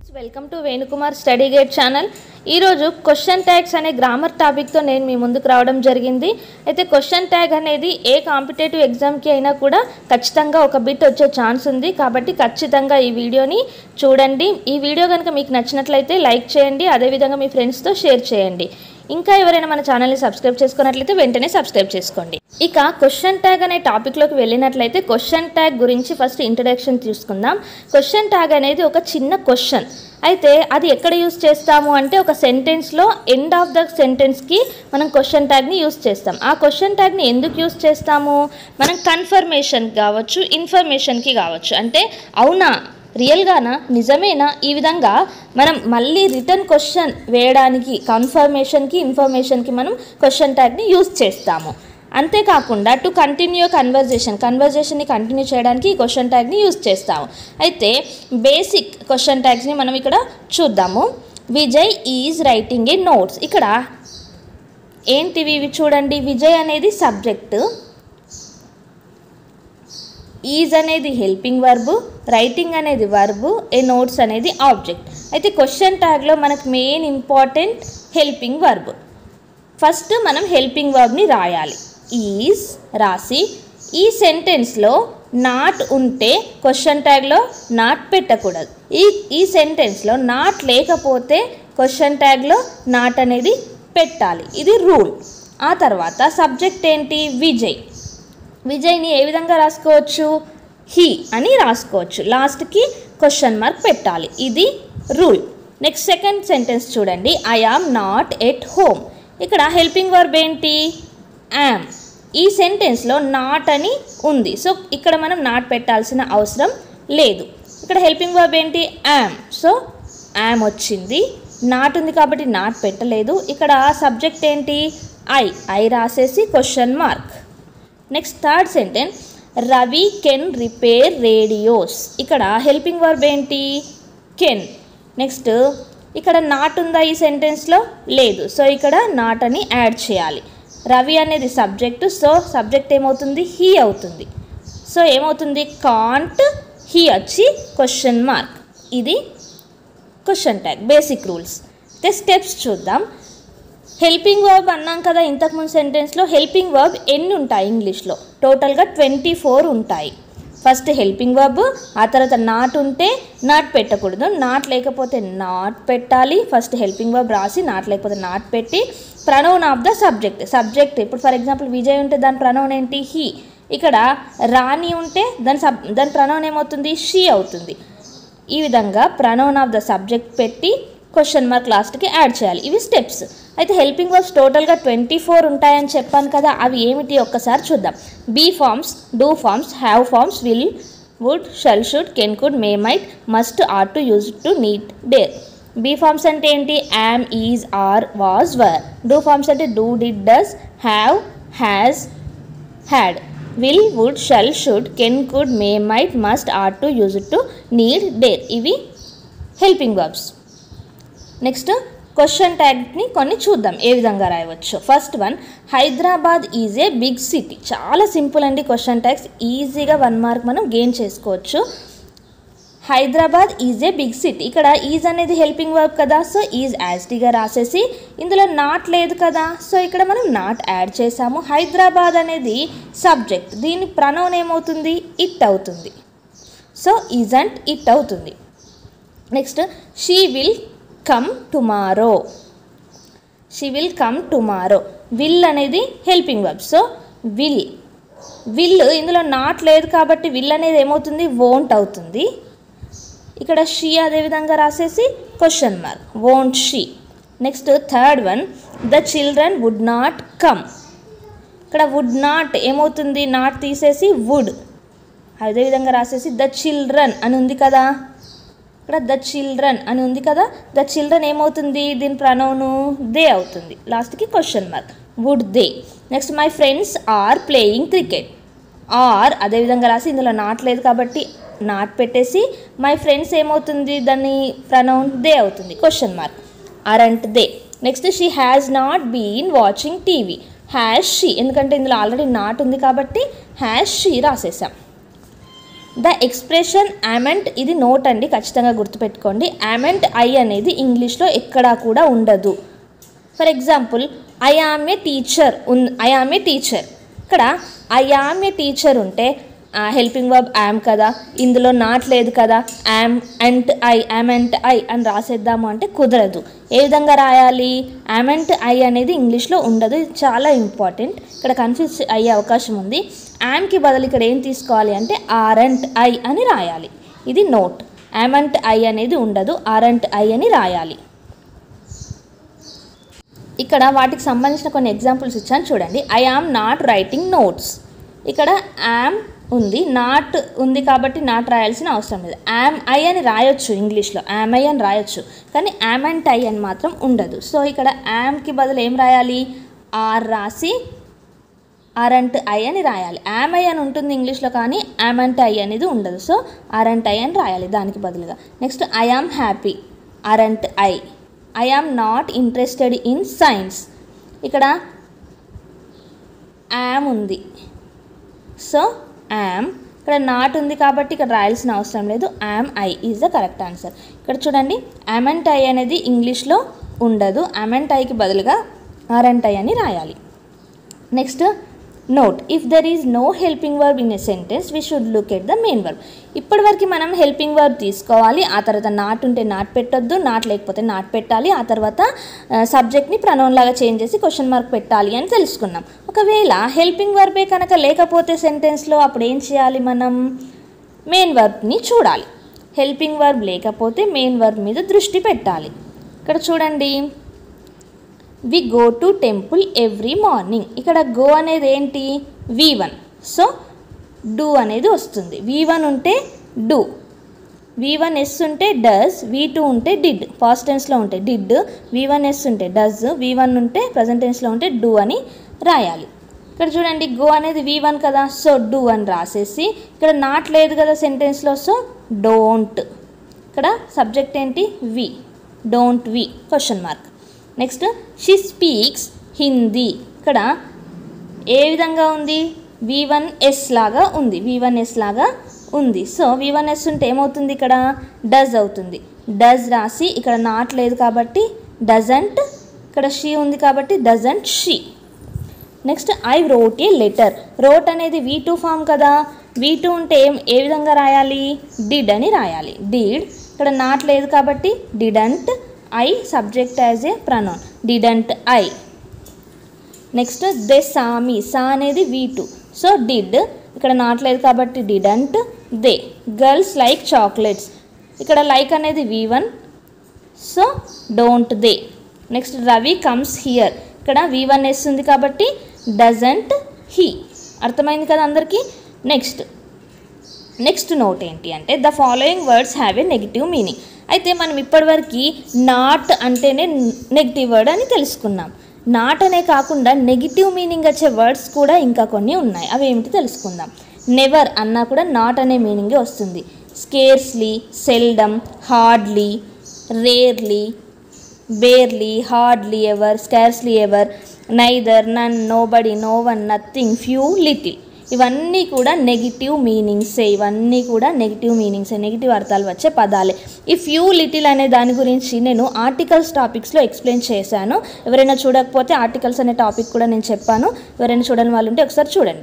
welcome to Venukumar study gate channel ఈరోజు question tags అనే grammar టాపిక్తో నేను మీ ముందుకు రావడం జరిగింది అయితే క్వశ్చన్ ట్యాగ్ అనేది ఏ కాంపిటేటివ్ ఎగ్జామ్కి అయినా కూడా ఖచ్చితంగా ఒక బిట్ వచ్చే ఛాన్స్ ఉంది కాబట్టి ఖచ్చితంగా ఈ వీడియోని చూడండి ఈ వీడియో కనుక మీకు నచ్చినట్లయితే లైక్ చేయండి అదేవిధంగా మీ ఫ్రెండ్స్తో షేర్ చేయండి ఇంకా ఎవరైనా మన ఛానల్ని సబ్స్క్రైబ్ చేసుకున్నట్లయితే వెంటనే సబ్స్క్రైబ్ చేసుకోండి ఇక క్వశ్చన్ ట్యాగ్ అనే టాపిక్లోకి వెళ్ళినట్లయితే క్వశ్చన్ ట్యాగ్ గురించి ఫస్ట్ ఇంట్రడక్షన్ తీసుకుందాం క్వశ్చన్ ట్యాగ్ అనేది ఒక చిన్న క్వశ్చన్ అయితే అది ఎక్కడ యూస్ చేస్తాము అంటే ఒక సెంటెన్స్లో ఎండ్ ఆఫ్ ద సెంటెన్స్కి మనం క్వశ్చన్ ట్యాగ్ని యూస్ చేస్తాం ఆ క్వశ్చన్ ట్యాగ్ని ఎందుకు యూస్ చేస్తాము మనం కన్ఫర్మేషన్ కావచ్చు ఇన్ఫర్మేషన్కి కావచ్చు అంటే అవునా రియల్గానా నిజమేనా ఈ విధంగా మనం మళ్ళీ రిటర్న్ క్వశ్చన్ వేయడానికి కన్ఫర్మేషన్కి ఇన్ఫర్మేషన్కి మనం క్వశ్చన్ ట్యాగ్ని యూస్ చేస్తాము అంతేకాకుండా టు కంటిన్యూ కన్వర్జేషన్ కన్వర్జేషన్ని కంటిన్యూ చేయడానికి ఈ క్వశ్చన్ ట్యాగ్ని యూస్ చేస్తాము అయితే బేసిక్ క్వశ్చన్ ట్యాగ్స్ని మనం ఇక్కడ చూద్దాము Vijay is writing a notes ఇక్కడ ఏంటివి ఇవి చూడండి విజయ్ అనేది సబ్జెక్టు ఈజ్ అనేది హెల్పింగ్ వర్బు రైటింగ్ అనేది వర్బు ఏ నోట్స్ అనేది ఆబ్జెక్ట్ అయితే క్వశ్చన్ ట్యాగ్లో మనకు main important helping verb first మనం హెల్పింగ్ వర్బ్ని రాయాలి ఈజ్ రాసి ఈ సెంటెన్స్లో నాట్ ఉంటే క్వశ్చన్ ట్యాగ్లో నాట్ పెట్టకూడదు ఈ ఈ సెంటెన్స్లో నాట్ లేకపోతే క్వశ్చన్ ట్యాగ్లో నాట్ అనేది పెట్టాలి ఇది రూల్ ఆ తర్వాత సబ్జెక్ట్ ఏంటి విజయ్ విజయ్ని ఏ విధంగా రాసుకోవచ్చు హీ అని రాసుకోవచ్చు లాస్ట్కి క్వశ్చన్ మార్క్ పెట్టాలి ఇది రూల్ నెక్స్ట్ సెకండ్ సెంటెన్స్ చూడండి I am not at home ఇక్కడ హెల్పింగ్ వర్బ్ ఏంటి యామ్ ఈ సెంటెన్స్లో నాట్ అని ఉంది సో ఇక్కడ మనం నాట్ పెట్టాల్సిన అవసరం లేదు ఇక్కడ హెల్పింగ్ వర్బ్ ఏంటి యామ్ సో యామ్ వచ్చింది నాట్ ఉంది కాబట్టి నాట్ పెట్టలేదు ఇక్కడ సబ్జెక్ట్ ఏంటి ఐ ఐ రాసేసి question mark next third sentence Ravi can repair radios ఇక్కడ హెల్పింగ్ వర్బ్ ఏంటి కెన్ నెక్స్ట్ ఇక్కడ నాట్ ఉందా ఈ సెంటెన్స్లో లేదు సో ఇక్కడ నాట్ అని యాడ్ చేయాలి రవి అనేది సబ్జెక్టు సో సబ్జెక్ట్ ఏమవుతుంది హీ అవుతుంది సో ఏమవుతుంది కాంట్ హీ వచ్చి క్వశ్చన్ మార్క్ ఇది క్వశ్చన్ ట్యాగ్ బేసిక్ రూల్స్ అయితే స్టెప్స్ చూద్దాం హెల్పింగ్ వర్బ్ అన్నాం కదా ఇంతకుముందు సెంటెన్స్లో హెల్పింగ్ వర్బ్ ఎన్ని ఉంటాయి ఇంగ్లీష్లో టోటల్గా ట్వంటీ ఫోర్ ఉంటాయి ఫస్ట్ హెల్పింగ్ వర్బ్ ఆ తర్వాత నాట్ ఉంటే నాట్ పెట్టకూడదు నాట్ లేకపోతే నాట్ పెట్టాలి ఫస్ట్ హెల్పింగ్ వర్బ్ రాసి నాట్ లేకపోతే నాట్ పెట్టి pronoun of the subject subject ఇప్పుడు ఫర్ ఎగ్జాంపుల్ విజయ్ ఉంటే దాని ప్రనౌన్ ఏంటి హీ ఇక్కడ రాణి ఉంటే దాని సబ్ దాని ప్రనౌన్ ఏమవుతుంది షీ అవుతుంది ఈ విధంగా ప్రనౌన్ ఆఫ్ ద సబ్జెక్ట్ పెట్టి క్వశ్చన్ మార్క్ లాస్ట్కి యాడ్ చేయాలి ఇవి స్టెప్స్ అయితే హెల్పింగ్ వర్బ్స్ టోటల్గా ట్వంటీ ఫోర్ ఉంటాయని చెప్పాను కదా అవి ఏమిటి ఒక్కసారి చూద్దాం be forms do forms have forms will would shall should can could may might must ought to used to need dare be forms అంటే ఏంటి am is are was were do forms అంటే do did does have has had will would shall should can could may might must ought to used to need dare ఇవి helping verbs next question ట్యాగ్ని కొన్ని చూద్దాం ఏ విధంగా రాయవచ్చు first one Hyderabad is a big city చాలా simple అండి question tags ఈజీగా వన్ మార్క్ మనం గెయిన్ చేసుకోవచ్చు Hyderabad is a big city ఇక్కడ ఈజ్ అనేది హెల్పింగ్ వర్క్ కదా సో ఈజ్ యాజ్టీగా రాసేసి ఇందులో నాట్ లేదు కదా సో ఇక్కడ మనం నాట్ యాడ్ చేసాము హైదరాబాద్ అనేది సబ్జెక్ట్ దీని ప్రనౌన్ ఏమవుతుంది ఇట్ అవుతుంది సో ఈజ్ అండ్ ఇట్ అవుతుంది next she will come tomorrow she will come tomorrow will అనేది helping verb so will will ఇందులో నాట్ లేదు కాబట్టి విల్ అనేది ఏమవుతుంది వోంట్ అవుతుంది ఇక్కడ షీ అదే విధంగా రాసేసి question mark won't she next third one the children would not come ఇక్కడ వుడ్ నాట్ ఏమవుతుంది నాట్ తీసేసి వుడ్ అదేవిధంగా రాసేసి ద చిల్డ్రన్ అని ఉంది కదా ఇక్కడ ద చిల్డ్రన్ అని ఉంది కదా ద చిల్డ్రన్ ఏమవుతుంది దీని ప్రణౌను దే అవుతుంది లాస్ట్కి question mark would they next my friends are playing cricket are అదేవిధంగా రాసి ఇందులో నాట్ లేదు కాబట్టి నాట్ పెట్టేసి మై ఫ్రెండ్స్ ఏమవుతుంది దాన్ని ప్రనౌన్ దే అవుతుంది question mark aren't they next she has not been watching TV has she ఎందుకంటే ఇందులో ఆల్రెడీ నాట్ ఉంది కాబట్టి హ్యాష్ షీ రాసేసాం ద ఎక్స్ప్రెషన్ యామెంట్ ఇది నోట్ అండి ఖచ్చితంగా గుర్తుపెట్టుకోండి యామెంట్ ఐ అనేది ఇంగ్లీష్లో ఎక్కడా కూడా ఉండదు for example I am a teacher ఉన్ ఐ ఆమ్ ఏ టీచర్ ఇక్కడ ఐ ఆమ్ ఏ టీచర్ ఉంటే హెల్పింగ్ వర్బ్ యామ్ కదా ఇందులో నాట్ లేదు కదా యామ్ అంట్ ఐ యామ్ అంట్ ఐ అని రాసేద్దాము అంటే కుదరదు ఏ విధంగా రాయాలి యామెంట్ ఐ అనేది ఇంగ్లీష్లో ఉండదు ఇది చాలా ఇంపార్టెంట్ ఇక్కడ కన్ఫ్యూజ్ అయ్యే అవకాశం ఉంది యామ్కి బదులు ఇక్కడ ఏం తీసుకోవాలి అంటే ఆరంట్ ఐ అని రాయాలి ఇది నోట్ యామంట్ ఐ అనేది ఉండదు ఆరంట్ ఐ అని రాయాలి ఇక్కడ వాటికి సంబంధించిన కొన్ని ఎగ్జాంపుల్స్ ఇచ్చాను చూడండి I am not writing notes ఇక్కడ యామ్ ఉంది నాట్ ఉంది కాబట్టి నాట్ రాయాల్సిన అవసరం లేదు యామ్ ఐ అని రాయొచ్చు ఇంగ్లీష్లో యామ్ ఐ అని రాయొచ్చు కానీ యామ్ అండ్ ఐ అని మాత్రం ఉండదు సో ఇక్కడ యామ్కి బదులు ఏం రాయాలి ఆర్ రాసి ఆరంట్ ఐ అని రాయాలి యామ్ ఐ అని ఉంటుంది ఇంగ్లీష్లో కానీ యామంట్ ఐ అనేది ఉండదు సో ఆరంట్ ఐ అని రాయాలి దానికి బదులుగా next I am happy aren't I I am not interested in science ఇక్కడ యామ్ ఉంది సో యామ్ ఇక్కడ నాట్ ఉంది కాబట్టి ఇక్కడ రాయాల్సిన అవసరం లేదు am I is the correct answer ఇక్కడ చూడండి యామెంట్ ఐ అనేది ఇంగ్లీష్లో ఉండదు యామెంట్ ఐకి బదులుగా ఆరంట్ ఐ అని రాయాలి next note if there is no helping verb in a sentence we should look at the main verb ఇప్పటివరకు మనం హెల్పింగ్ వర్బ్ తీసుకోవాలి ఆ తర్వాత నాట్ ఉంటే నాట్ పెట్టొద్దు నాట్ లేకపోతే నాట్ పెట్టాలి ఆ తర్వాత సబ్జెక్ట్ని ప్రనౌన్ లాగా చేంజ్ చేసి క్వశ్చన్ మార్క్ పెట్టాలి అని తెలుసుకున్నాం ఒకవేళ హెల్పింగ్ వర్బే కనుక లేకపోతే సెంటెన్స్లో అప్పుడు ఏం చేయాలి మనం మెయిన్ వర్బ్ని చూడాలి హెల్పింగ్ వర్బ్ లేకపోతే మెయిన్ వర్బ్ మీద దృష్టి పెట్టాలి ఇక్కడ చూడండి we go to temple every morning ఇక్కడ గో అనేది ఏంటి వి వన్ సో డూ అనేది వస్తుంది వి వన్ ఉంటే డూ వి వన్ ఎస్ ఉంటే డస్ వి టూ ఉంటే డిడ్ పాస్ట్ టెన్స్లో ఉంటే డిడ్ వి వన్ ఎస్ ఉంటే డస్ వి వన్ ఉంటే ప్రజెంట్ టెన్స్లో ఉంటే డూ అని రాయాలి ఇక్కడ చూడండి గో అనేది వి వన్ కదా సో డూ అని రాసేసి ఇక్కడ నాట్ లేదు కదా సెంటెన్స్లో సో డోంట్ ఇక్కడ సబ్జెక్ట్ ఏంటి we don't we question mark next she speaks Hindi ఇక్కడ ఏ విధంగా ఉంది వి వన్ ఎస్ లాగా ఉంది వి వన్ ఎస్ లాగా ఉంది సో వి వన్ ఎస్ ఉంటే ఏమవుతుంది ఇక్కడ డజ్ అవుతుంది డజ్ రాసి ఇక్కడ నాట్ లేదు కాబట్టి డజంట్ ఇక్కడ షీ ఉంది కాబట్టి doesn't she next I wrote a letter wrote అనేది వి టూ ఫామ్ కదా వి టూ ఉంటే ఏం ఏ విధంగా రాయాలి డిడ్ అని రాయాలి డిడ్ ఇక్కడ నాట్ లేదు కాబట్టి didn't I subject as a pronoun didn't I next they సామి సా అనేది వి టూ సో డిడ్ ఇక్కడ నాట్ లేదు కాబట్టి didn't they girls like chocolates ఇక్కడ లైక్ అనేది V one so don't they next Ravi comes here ఇక్కడ వి వన్ ఎస్ ఉంది కాబట్టి డజంట్ హీ అర్థమైంది కదా అందరికీ నెక్స్ట్ నెక్స్ట్ నోట్ ఏంటి అంటే the following words have a negative meaning అయితే మనం ఇప్పటివరకు నాట్ అంటేనే నెగిటివ్ వర్డ్ అని తెలుసుకున్నాం నాట్ అనే కాకుండా నెగిటివ్ మీనింగ్ వచ్చే వర్డ్స్ కూడా ఇంకా కొన్ని ఉన్నాయి అవి ఏమిటి తెలుసుకుందాం నెవర్ అన్నా కూడా నాట్ అనే మీనింగే వస్తుంది scarcely seldom hardly rarely barely hardly ever scarcely ever neither none nobody no one nothing few little ఇవన్నీ కూడా నెగిటివ్ మీనింగ్సే ఇవన్నీ కూడా నెగిటివ్ మీనింగ్సే నెగిటివ్ అర్థాలు వచ్చే పదాలే ఈ ఫ్యూ లిటిల్ అనే దాని గురించి నేను ఆర్టికల్స్ టాపిక్స్లో ఎక్స్ప్లెయిన్ చేశాను ఎవరైనా చూడకపోతే ఆర్టికల్స్ అనే టాపిక్ కూడా నేను చెప్పాను ఎవరైనా చూడని వాళ్ళు ఉంటే ఒకసారి చూడండి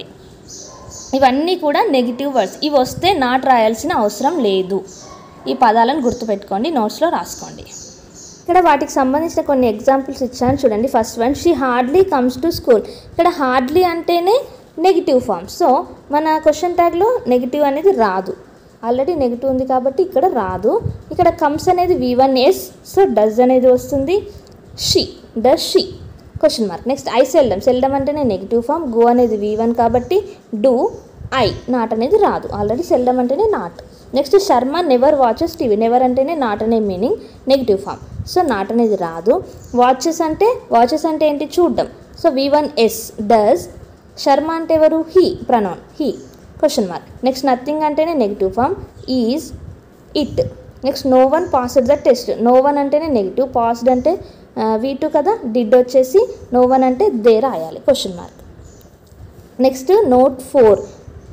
ఇవన్నీ కూడా నెగిటివ్ వర్డ్స్ ఇవి వస్తే నాట్ రాయాల్సిన అవసరం లేదు ఈ పదాలను గుర్తుపెట్టుకోండి నోట్స్లో రాసుకోండి ఇక్కడ వాటికి సంబంధించిన కొన్ని ఎగ్జాంపుల్స్ ఇచ్చాను చూడండి first one she hardly comes to school ఇక్కడ హార్డ్లీ అంటేనే నెగిటివ్ ఫామ్ సో మన క్వశ్చన్ ట్యాగ్లో నెగిటివ్ అనేది రాదు ఆల్రెడీ నెగిటివ్ ఉంది కాబట్టి ఇక్కడ రాదు ఇక్కడ కమ్స్ అనేది V one S so does అనేది వస్తుంది she does she question mark next I seldom seldom అంటేనే నెగిటివ్ ఫామ్ గో అనేది వి వన్ కాబట్టి డూ ఐ నాట్ అనేది రాదు ఆల్రెడీ సెల్డమ్ అంటేనే not next Sharma never watches TV never అంటేనే నాట్ అనే meaning negative form so not అనేది రాదు వాచెస్ అంటే వాచెస్ అంటే ఏంటి చూడడం సో V one S does Sharma అంటే ఎవరు he pronoun he question mark next nothing అంటేనే negative form is it next no one passed the test no one అంటేనే నెగిటివ్ పాస్డ్ అంటే వీ టూ కదా డిడ్ వచ్చేసి నో వన్ అంటే దే రాయాలి question mark next note four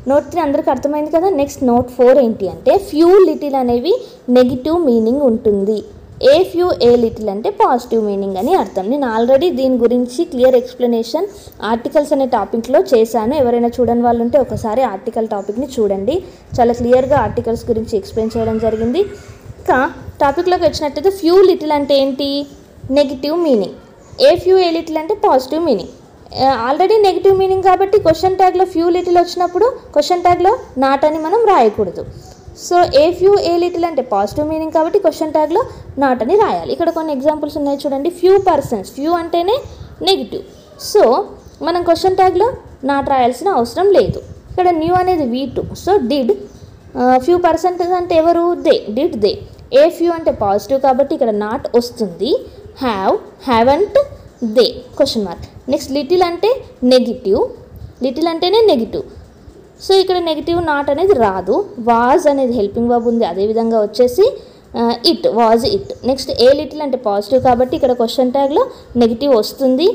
note three అందరికి అర్థమైంది కదా నెక్స్ట్ నోట్ ఫోర్ ఏంటి అంటే ఫ్యూ లిటిల్ అనేవి నెగిటివ్ మీనింగ్ ఉంటుంది ఏ ఫ్యూ ఏ లిటిల్ అంటే పాజిటివ్ మీనింగ్ అని అర్థం నేను ఆల్రెడీ దీని గురించి క్లియర్ ఎక్స్ప్లెనేషన్ ఆర్టికల్స్ అనే టాపిక్లో చేశాను ఎవరైనా చూడని వాళ్ళు ఉంటే ఒకసారి ఆర్టికల్ టాపిక్ని చూడండి చాలా క్లియర్గా ఆర్టికల్స్ గురించి ఎక్స్ప్లెయిన్ చేయడం జరిగింది ఇంకా టాపిక్లోకి వచ్చినట్టయితే ఫ్యూ లిటిల్ అంటే ఏంటి negative meaning a few a little అంటే positive meaning already negative meaning కాబట్టి క్వశ్చన్ ట్యాగ్లో ఫ్యూ లిటిల్ వచ్చినప్పుడు క్వశ్చన్ ట్యాగ్లో నాట్ అని మనం రాయకూడదు so a few a little అంటే పాజిటివ్ మీనింగ్ కాబట్టి క్వశ్చన్ ట్యాగ్లో నాట్ అని రాయాలి ఇక్కడ కొన్ని ఎగ్జాంపుల్స్ ఉన్నాయి చూడండి ఫ్యూ పర్సన్స్ ఫ్యూ అంటేనే నెగిటివ్ సో మనం క్వశ్చన్ ట్యాగ్లో నాట్ రాయాల్సిన అవసరం లేదు ఇక్కడ న్యూ అనేది V two so did few percentage అంటే ఎవరు they did they a few అంటే పాజిటివ్ కాబట్టి ఇక్కడ నాట్ వస్తుంది have haven't they question mark next little అంటే నెగిటివ్ లిటిల్ అంటేనే నెగిటివ్ సో ఇక్కడ నెగిటివ్ నాట్ అనేది రాదు వాజ్ అనేది హెల్పింగ్ వర్బ్ ఉంది అదేవిధంగా వచ్చేసి it was it next a little అంటే పాజిటివ్ కాబట్టి ఇక్కడ క్వశ్చన్ ట్యాగ్లో నెగిటివ్ వస్తుంది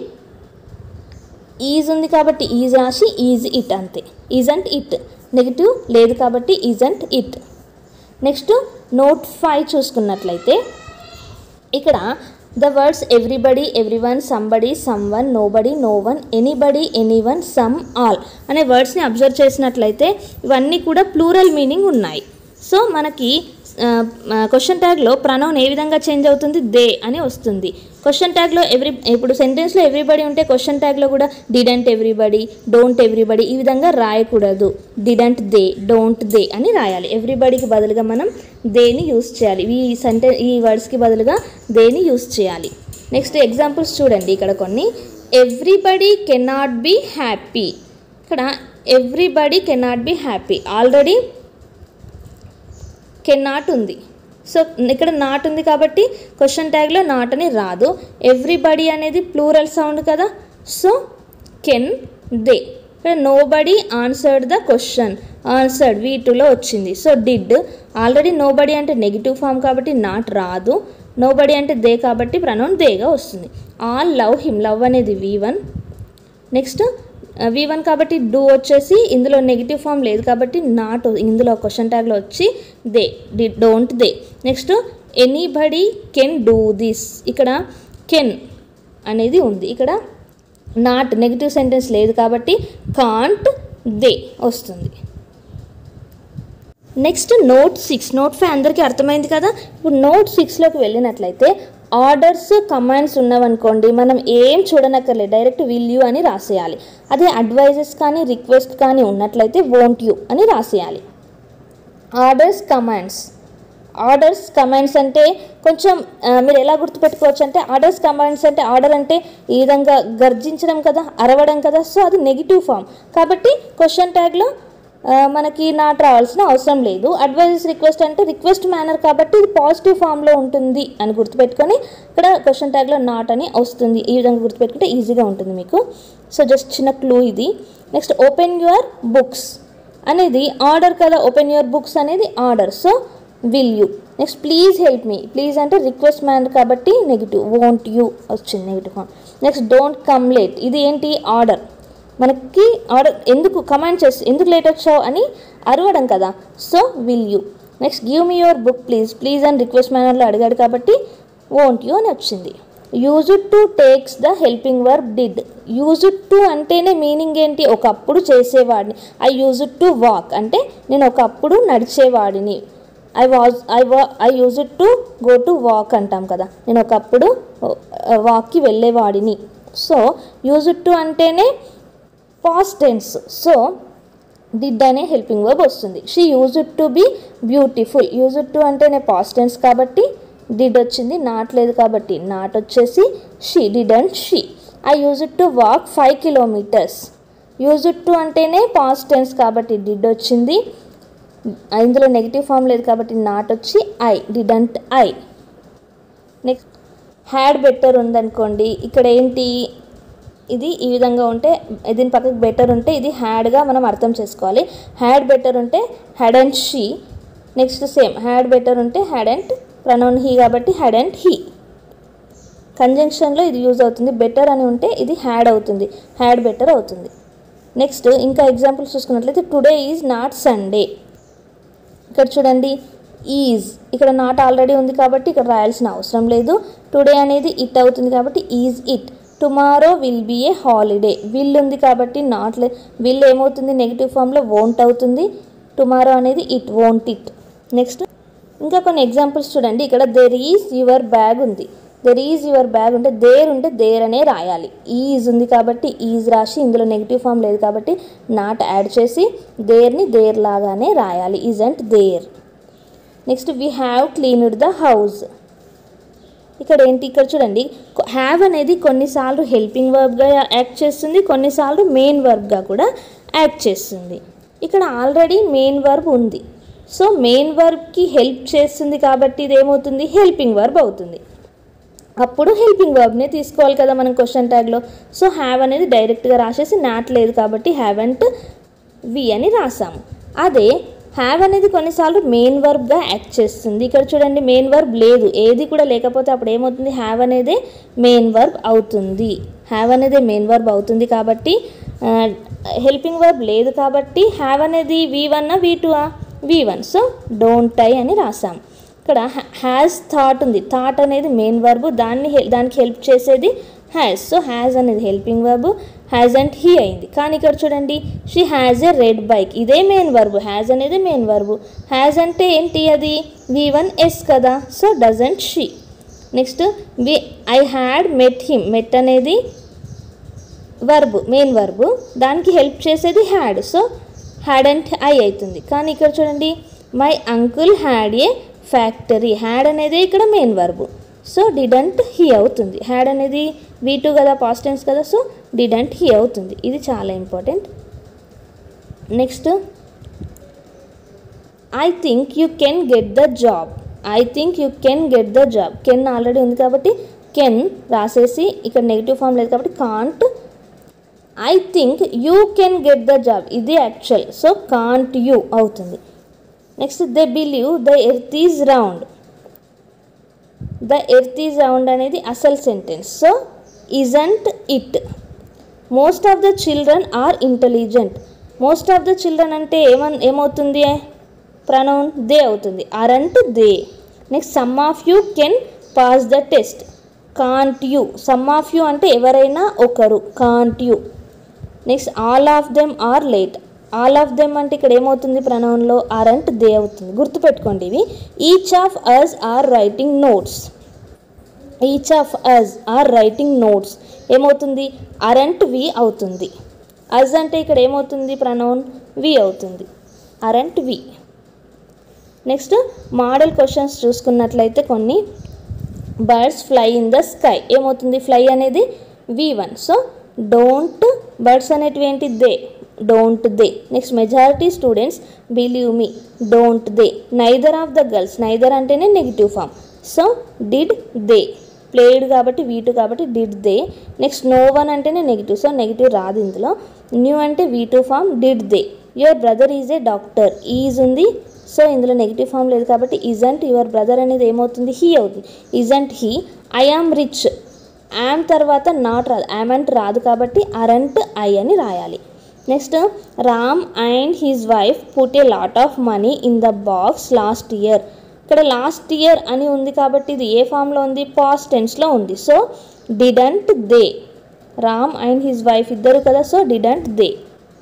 ఈజ్ ఉంది కాబట్టి ఈజ్ రాసి ఈజ్ ఇట్ అంతే ఈజ్ అంట్ ఇట్ నెగిటివ్ లేదు కాబట్టి is isn't it next note five చూసుకున్నట్లయితే ఇక్కడ the words everybody every one somebody some one nobody no one anybody any one some all అనే వర్డ్స్ని అబ్జర్వ్ చేసినట్లయితే ఇవన్నీ కూడా ప్లూరల్ మీనింగ్ ఉన్నాయి సో మనకి క్వశ్చన్ ట్యాగ్లో ప్రనౌన్ ఏ విధంగా చేంజ్ అవుతుంది దే అని వస్తుంది క్వశ్చన్ ట్యాగ్లో ఎవ్రీ ఇప్పుడు సెంటెన్స్లో ఎవ్రీబడి ఉంటే క్వశ్చన్ ట్యాగ్లో కూడా డిడంట్ ఎవ్రీబడి డోంట్ ఎవ్రీబడి ఈ విధంగా రాయకూడదు డిడంట్ దే డోంట్ దే అని రాయాలి ఎవ్రీబడికి బదులుగా మనం దేని యూస్ చేయాలి ఈ సెంటెన్ ఈ వర్డ్స్కి బదులుగా దేని యూస్ చేయాలి నెక్స్ట్ ఎగ్జాంపుల్స్ చూడండి ఇక్కడ కొన్ని ఎవ్రీబడి కెనాట్ బి హ్యాపీ ఇక్కడ everybody cannot be happy already can not ఉంది సో ఇక్కడ నాట్ ఉంది కాబట్టి క్వశ్చన్ ట్యాగ్లో నాట్ అని రాదు ఎవ్రీబడి అనేది ప్లూరల్ సౌండ్ కదా సో కెన్ దే ఇక్కడ nobody answered the question answered V టూలో వచ్చింది so did already nobody అంటే నెగిటివ్ ఫామ్ కాబట్టి నాట్ రాదు నో బడీ అంటే దే కాబట్టి ప్రనౌన్ దేగా వస్తుంది ఆల్ లవ్ హిమ్ లవ్ అనేది V one next V one కాబట్టి డూ వచ్చేసి ఇందులో నెగిటివ్ ఫామ్ లేదు కాబట్టి నాట్ ఇందులో క్వశ్చన్ ట్యాగ్లో వచ్చి దే డి don't they next anybody can do this ఇక్కడ కెన్ అనేది ఉంది ఇక్కడ నాట్ నెగిటివ్ సెంటెన్స్ లేదు కాబట్టి కాంట్ దే వస్తుంది next note six note five అందరికీ అర్థమైంది కదా ఇప్పుడు నోట్ సిక్స్లోకి వెళ్ళినట్లయితే ఆర్డర్స్ కమాండ్స్ ఉన్నవనుకోండి మనం ఏం చూడనక్కర్లేదు డైరెక్ట్ విల్ యూ అని రాసేయాలి అదే అడ్వైజెస్ కానీ రిక్వెస్ట్ కానీ ఉన్నట్లయితే వోంట్ యూ అని రాసేయాలి ఆర్డర్స్ కమాండ్స్ ఆర్డర్స్ కమాండ్స్ అంటే కొంచెం ఆ, మీరు ఎలా గుర్తుపెట్టుకోవచ్చు అంటే ఆర్డర్స్ కమాండ్స్ అంటే ఆర్డర్ అంటే ఈ విధంగా గర్జించడం కదా అరవడం కదా సో అది నెగిటివ్ ఫామ్ కాబట్టి క్వశ్చన్ ట్యాగ్లో ఆ, మనకి నాట్ రావాల్సిన అవసరం లేదు అడ్వైజెస్ రిక్వెస్ట్ అంటే రిక్వెస్ట్ మేనర్ కాబట్టి ఇది పాజిటివ్ ఫామ్లో ఉంటుంది అని గుర్తుపెట్టుకొని ఇక్కడ క్వశ్చన్ ట్యాగ్లో నాట్ అని వస్తుంది ఈ విధంగా గుర్తుపెట్టుకుంటే ఈజీగా ఉంటుంది మీకు సో జస్ట్ చిన్న క్లూ ఇది నెక్స్ట్ ఓపెన్ యువర్ బుక్స్ అనేది ఆర్డర్ కదా ఓపెన్ యువర్ బుక్స్ అనేది order so will you next please help me please అంటే రిక్వెస్ట్ మ్యాన్ కాబట్టి నెగిటివ్ వోంట్ యూ వచ్చింది negative form next don't come late ఇది ఏంటి ఆర్డర్ మనకి ఆర్డర్ ఎందుకు కమాండ్ చేసి ఎందుకు లేట్ వచ్చావు అని అరవడం కదా so will you next give me your book please please అని రిక్వెస్ట్ మేనర్లో అడిగాడు కాబట్టి వోంట్ యూ అని వచ్చింది use to takes the helping verb did use to అంటేనే మీనింగ్ ఏంటి ఒకప్పుడు చేసేవాడిని ఐ యూజ్ టు వాక్ అంటే నేను ఒకప్పుడు నడిచేవాడిని I was I was I use to go to walk అంటాం కదా నేను ఒకప్పుడు వాక్కి వెళ్ళేవాడిని సో యూజ్ టు అంటేనే పాస్ట్ టెన్స్ సో డిడ్ అనే హెల్పింగ్ వర్బ్ వస్తుంది she use to be beautiful use to అంటేనే పాస్ట్ టెన్స్ కాబట్టి డిడ్ వచ్చింది నాట్ లేదు కాబట్టి నాట్ వచ్చేసి she did and she I use to walk five kilometres use to అంటేనే పాస్ట్ టెన్స్ కాబట్టి డిడ్ వచ్చింది ఇందులో నెగిటివ్ ఫామ్ లేదు కాబట్టి నాట్ వచ్చి I didn't I next had better ఉందనుకోండి ఇక్కడ ఏంటి ఇది ఈ విధంగా ఉంటే దీని పక్కకు బెటర్ ఉంటే ఇది హ్యాడ్గా మనం అర్థం చేసుకోవాలి హ్యాడ్ బెటర్ ఉంటే had and she next same had better ఉంటే హ్యాడ్ అండ్ ప్రనౌన్ హీ కాబట్టి హ్యాడ్ అండ్ హీ కంజంక్షన్లో ఇది యూజ్ అవుతుంది బెటర్ అని ఉంటే ఇది హ్యాడ్ అవుతుంది హ్యాడ్ బెటర్ అవుతుంది నెక్స్ట్ ఇంకా ఎగ్జాంపుల్స్ చూసుకున్నట్లయితే టుడే ఈజ్ నాట్ సండే ఇక్కడ చూడండి ఈజ్ ఇక్కడ నాట్ ఆల్రెడీ ఉంది కాబట్టి ఇక్కడ రాయాల్సిన అవసరం లేదు టుడే అనేది ఇట్ అవుతుంది కాబట్టి is it tomorrow will be a holiday will ఉంది కాబట్టి నాట్ లే విల్ ఏమవుతుంది నెగిటివ్ ఫామ్లో వోంట్ అవుతుంది టుమారో అనేది ఇట్ వోంట్ ఇట్ నెక్స్ట్ ఇంకా కొన్ని ఎగ్జాంపుల్స్ చూడండి ఇక్కడ దెర్ ఈజ్ యువర్ బ్యాగ్ ఉంది దెర్ ఈజ్ యువర్ బ్యాగ్ ఉంటే దేర్ ఉంటే దేర్ అనే రాయాలి ఈజ్ ఉంది కాబట్టి ఈజ్ రాసి ఇందులో నెగిటివ్ ఫామ్ లేదు కాబట్టి నాట్ యాడ్ చేసి దేర్ని దేర్ లాగానే రాయాలి isn't there next we have cleaned the house ఇక్కడ ఏంటి ఇక్కడ చూడండి హ్యావ్ అనేది కొన్నిసార్లు హెల్పింగ్ వర్బ్గా యాక్ట్ చేస్తుంది కొన్నిసార్లు మెయిన్ వర్బ్గా కూడా యాక్ట్ చేస్తుంది ఇక్కడ ఆల్రెడీ మెయిన్ వర్బ్ ఉంది సో మెయిన్ వర్బ్కి హెల్ప్ చేస్తుంది కాబట్టి ఇది ఏమవుతుంది హెల్పింగ్ వర్బ్ అవుతుంది అప్పుడు హెల్పింగ్ వర్బ్నే తీసుకోవాలి కదా మనం క్వశ్చన్ ట్యాగ్లో సో హ్యావ్ అనేది డైరెక్ట్గా రాసేసి నాట్ లేదు కాబట్టి హ్యావెంట్ వి అని రాసాము అదే హ్యావ్ అనేది కొన్నిసార్లు మెయిన్ వర్బ్గా యాక్ట్ చేస్తుంది ఇక్కడ చూడండి మెయిన్ వర్బ్ లేదు ఏది కూడా లేకపోతే అప్పుడు ఏమవుతుంది హ్యావ్ అనేది మెయిన్ వర్బ్ అవుతుంది హ్యావ్ అనేది మెయిన్ వర్బ్ అవుతుంది కాబట్టి హెల్పింగ్ వర్బ్ లేదు కాబట్టి హ్యావ్ అనేది V one V two V one so don't టై అని రాసాం ఇక్కడ హ్యాస్ థాట్ ఉంది థాట్ అనేది మెయిన్ వర్బ్ దాన్ని హెల్- దానికి హెల్ప్ చేసేది హ్యాస్ సో హ్యాస్ అనేది helping verb has and he అయింది కానీ ఇక్కడ చూడండి she has a red bike ఇదే మెయిన్ వర్బ్ హ్యాజ్ అనేది మెయిన్ వర్బ్ హ్యాజ్ అంటే ఏంటి అది వి వన్ ఎస్ కదా so doesn't she next V I had met him met అనేది వర్బ్ మెయిన్ వర్బ్ దానికి హెల్ప్ చేసేది had so had and I అవుతుంది కానీ ఇక్కడ చూడండి my uncle had a factory had అనేది ఇక్కడ main verb so didn't he అవుతుంది హ్యాడ్ అనేది వీ టూ కదా పాస్ట్ టెన్స్ కదా సో డిడంట్ హీ అవుతుంది ఇది చాలా important next I think you can get the job I think you can get the job can already ఉంది కాబట్టి can రాసేసి ఇక్కడ నెగిటివ్ ఫామ్ లేదు కాబట్టి can't I think you can get the job ఇది యాక్చువల్ సో కాంట్ యూ అవుతుంది next they believe the earth is round the earth is round అనేది అసలు sentence so isn't it most of the children are intelligent most of the children అంటే ఏమన్ ఏమవుతుంది pronoun they అవుతుంది aren't they next some of you can pass the test can't you some of you అంటే ఎవరైనా ఒకరు can't you next all of them are late all of them అంటే ఇక్కడ ఏమవుతుంది ప్రనౌన్లో అరంట్ దే అవుతుంది గుర్తుపెట్టుకోండి ఇవి each of us are writing notes each of us are writing notes ఏమవుతుంది అరంట్ వి అవుతుంది అజ్ అంటే ఇక్కడ ఏమవుతుంది ప్రనౌన్ వి అవుతుంది aren't we next modal questions చూసుకున్నట్లయితే కొన్ని birds fly in the sky ఏమవుతుంది ఫ్లై అనేది V one so don't birds అనేటివి ఏంటి they don't they next majority students believe me don't they neither of the girls neither అంటేనే negative form so did they played కాబట్టి V two కాబట్టి did they next no one అంటేనే negative so negative రాదు ఇందులో new అంటే V two form did they your brother is a doctor is ఉంది so ఇందులో negative form లేదు కాబట్టి ఇజంట్ యువర్ బ్రదర్ అనేది ఏమవుతుంది హీ అవుతుంది isn't he I am rich am తర్వాత నాట్ రాదు యామ్ అంట్ రాదు కాబట్టి అరంట్ ఐ అని రాయాలి next Ram and his wife put a lot of money in the box last year ఇక్కడ లాస్ట్ ఇయర్ అని ఉంది కాబట్టి ఇది ఏ ఫామ్లో ఉంది పాస్ట్ టెన్స్లో ఉంది so didn't they Ram and his wife ఇద్దరు కదా so didn't they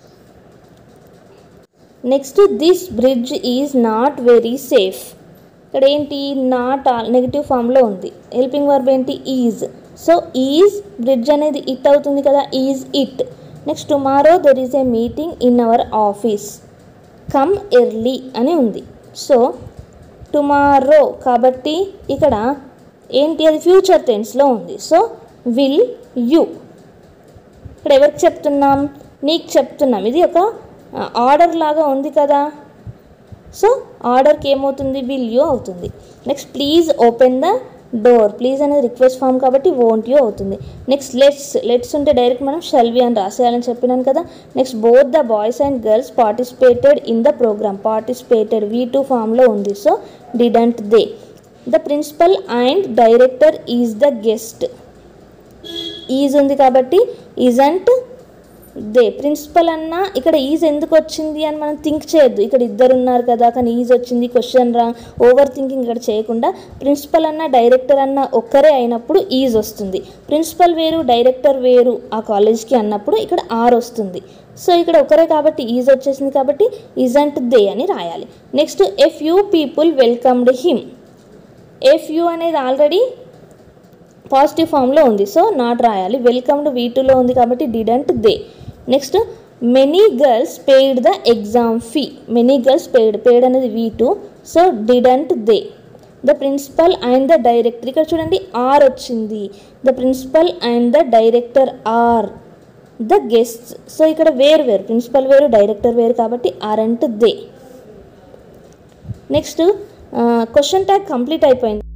next this bridge is not very safe ఇక్కడ ఏంటి నాట్ నెగిటివ్ ఫామ్లో ఉంది హెల్పింగ్ వర్బ్ ఏంటి ఈజ్ సో ఈజ్ బ్రిడ్జ్ అనేది ఇట్ అవుతుంది కదా is it next tomorrow there is a meeting in our office come early అని ఉంది సో టుమారో కాబట్టి ఇక్కడ ఏంటి అది ఫ్యూచర్ టెన్స్లో ఉంది సో విల్ యూ ఇక్కడ ఎవరికి చెప్తున్నాం నీకు చెప్తున్నాం ఇది ఒక ఆర్డర్ లాగా ఉంది కదా సో ఆర్డర్కి ఏమవుతుంది విల్ యూ అవుతుంది next please open the door please అనేది రిక్వెస్ట్ ఫామ్ కాబట్టి వోంట్ యూ అవుతుంది నెక్స్ట్ లెట్స్ లెట్స్ ఉంటే డైరెక్ట్ మనం షెల్వి అని రాసేయాలని చెప్పినాను కదా next both the boys and girls participated in the programme participated V two ఫామ్లో ఉంది so didn't they the principal and director is the guest is ఉంది కాబట్టి ఈజంట్ దే ప్రిన్సిపల్ అన్న ఇక్కడ ఈజ్ ఎందుకు వచ్చింది అని మనం థింక్ చేయొద్దు ఇక్కడ ఇద్దరు ఉన్నారు కదా కానీ ఈజ్ వచ్చింది క్వశ్చన్ రా ఓవర్ థింకింగ్ ఇక్కడ చేయకుండా ప్రిన్సిపల్ అన్న డైరెక్టర్ అన్న ఒక్కరే అయినప్పుడు ఈజ్ వస్తుంది ప్రిన్సిపల్ వేరు డైరెక్టర్ వేరు ఆ కాలేజ్కి అన్నప్పుడు ఇక్కడ ఆర్ వస్తుంది సో ఇక్కడ ఒకరే కాబట్టి ఈజ్ వచ్చేసింది కాబట్టి ఈజంట్ దే అని రాయాలి next a few people welcomed him a few అనేది ఆల్రెడీ పాజిటివ్ ఫామ్లో ఉంది సో నాట్ రాయాలి వెల్కమ్డ్ వీ టూలో ఉంది కాబట్టి didn't they next many girls paid the exam fee many girls paid paid అనేది V two so didn't they the principal and the director ఇక్కడ చూడండి ఆర్ వచ్చింది the principal and the director are the guest so ఇక్కడ వేరు వేరు principal వేరు director వేరు కాబట్టి aren't they next question tag complete అయిపోయింది